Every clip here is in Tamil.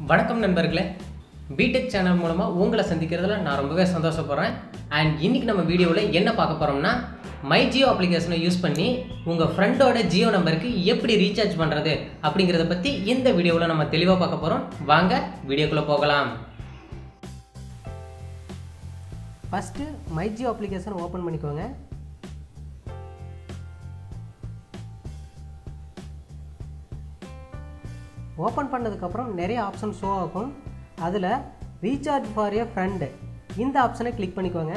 வணக்கம் நண்பர்களே பிடெக் சேனல் மூலமாக உங்களை சந்திக்கிறதுல நான் ரொம்பவே சந்தோஷப்படுறேன் அண்ட் இன்னைக்கு நம்ம வீடியோவில் என்ன பார்க்க போகிறோம்னா மை ஜியோ அப்ளிகேஷனை யூஸ் பண்ணி உங்கள் ஃப்ரெண்டோட ஜியோ நம்பருக்கு எப்படி ரீசார்ஜ் பண்ணுறது அப்படிங்கிறத பற்றி இந்த வீடியோவில் நம்ம தெளிவாக பார்க்க போகிறோம் வாங்க வீடியோக்குள்ளே போகலாம் first my Jio application open பண்ணிக்கோங்க ஓப்பன் பண்ணதுக்கப்புறம் நிறைய ஆப்ஷன் ஷோ ஆகும் அதில் ரீசார்ஜ் ஃபார் எ ஃப்ரெண்டு இந்த ஆப்ஷனை கிளிக் பண்ணிக்கோங்க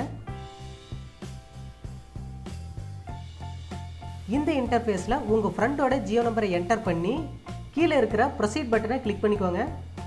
இந்த இன்டர்ஃபேஸில் உங்கள் ஃப்ரெண்டோட ஜியோ நம்பரை என்டர் பண்ணி கீழே இருக்கிற ப்ரொசீட் பட்டனை கிளிக் பண்ணிக்கோங்க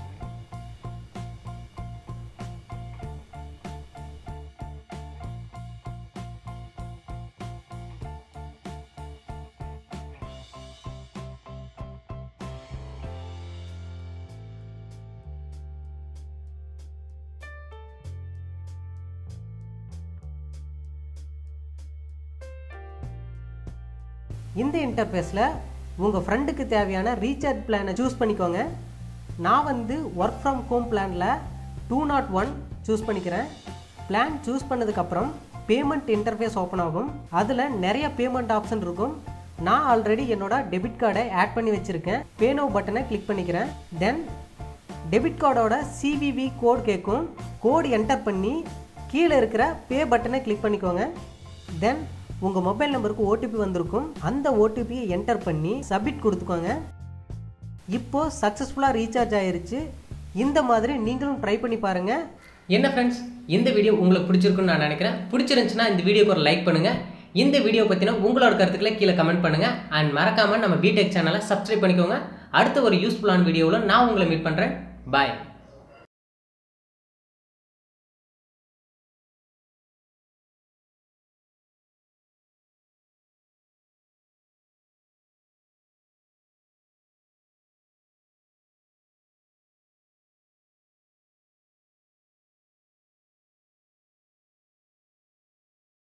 இந்த இன்டர்ஃபேஸில் உங்கள் ஃப்ரெண்டுக்கு தேவையான ரீசார்ஜ் பிளானை சூஸ் பண்ணிக்கோங்க நான் வந்து ஒர்க் ஃப்ரம் ஹோம் பிளானில் டூ நாட் ஒன் சூஸ் பண்ணிக்கிறேன் பிளான் சூஸ் பண்ணதுக்கப்புறம் பேமெண்ட் இன்டர்ஃபேஸ் ஓப்பன் ஆகும் அதில் நிறைய பேமெண்ட் ஆப்ஷன் இருக்கும் நான் ஆல்ரெடி என்னோட டெபிட் கார்டை ஆட் பண்ணி வச்சுருக்கேன் பேனோ பட்டனை கிளிக் பண்ணிக்கிறேன் தென் டெபிட் கார்டோட சிவிவி கோட் கேட்கும் கோடு என்டர் பண்ணி கீழே இருக்கிற பே பட்டனை கிளிக் பண்ணிக்கோங்க தென் உங்கள் மொபைல் நம்பருக்கு ஓடிபி வந்திருக்கும் அந்த ஓடிபியை என்டர் பண்ணி சப்மிட் கொடுத்துக்கோங்க இப்போ சக்ஸஸ்ஃபுல்லாக ரீசார்ஜ் ஆயிருச்சு இந்த மாதிரி நீங்களும் ட்ரை பண்ணி பாருங்க என்ன ஃப்ரெண்ட்ஸ் இந்த வீடியோ உங்களுக்கு பிடிச்சிருக்குன்னு நான் நினைக்கிறேன் பிடிச்சிருந்துச்சுன்னா இந்த வீடியோக்கு ஒரு லைக் பண்ணுங்க இந்த வீடியோ பற்றின உங்களோட கருத்துக்களை கீழே கமெண்ட் பண்ணுங்க அண்ட் மறக்காம நம்ம பிடெக் சேனலை சப்ஸ்கிரைப் பண்ணிக்கோங்க அடுத்த ஒரு யூஸ்ஃபுல்லான வீடியோவில் நான் உங்களை மீட் பண்ணுறேன் பாய்